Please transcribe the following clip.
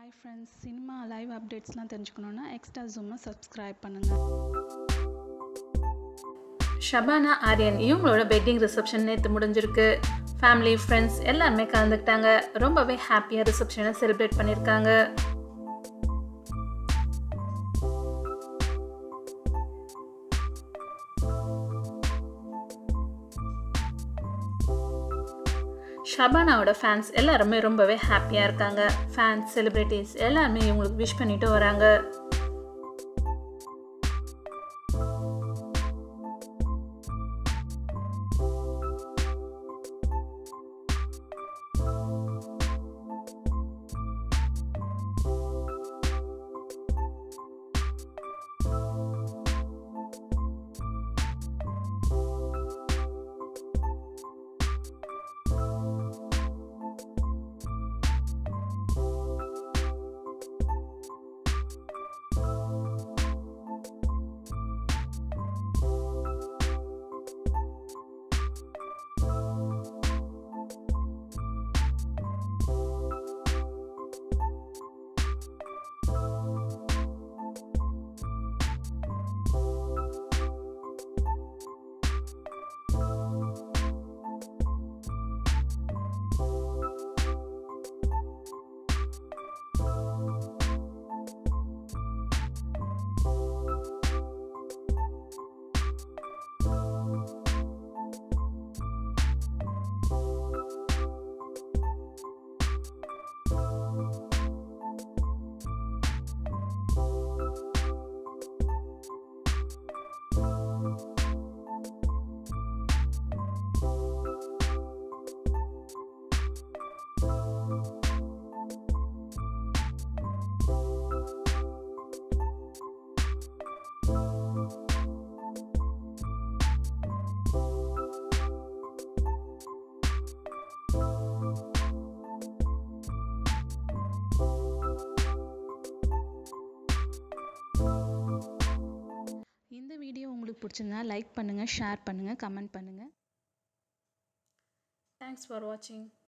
hi friends cinema live அப்டேட்ஸ்லாம் தெரிஞ்சுக்கணுன்னா extra ஜூமை subscribe பண்ணுங்கள் ஷபானா ஆரியன் இவங்களோட வெட்டிங் ரிசப்ஷன் நேற்று முடிஞ்சிருக்கு ஃபேமிலி ஃப்ரெண்ட்ஸ் எல்லாருமே கலந்துக்கிட்டாங்க ரொம்பவே ஹாப்பியாக ரிசப்ஷனை செலிப்ரேட் பண்ணியிருக்காங்க ஷபானாவோட ஃபேன்ஸ் எல்லாருமே ரொம்பவே ஹாப்பியாக இருக்காங்க ஃபேன்ஸ் செலிப்ரிட்டிஸ் எல்லாருமே இவங்களுக்கு விஷ் பண்ணிட்டு வராங்க இந்த வீடியோ உங்களுக்கு பிடிச்சிருந்தா லைக் பண்ணுங்கள் ஷேர் பண்ணுங்கள் கமெண்ட் பண்ணுங்கள் தேங்க்ஸ் ஃபார் வாட்சிங்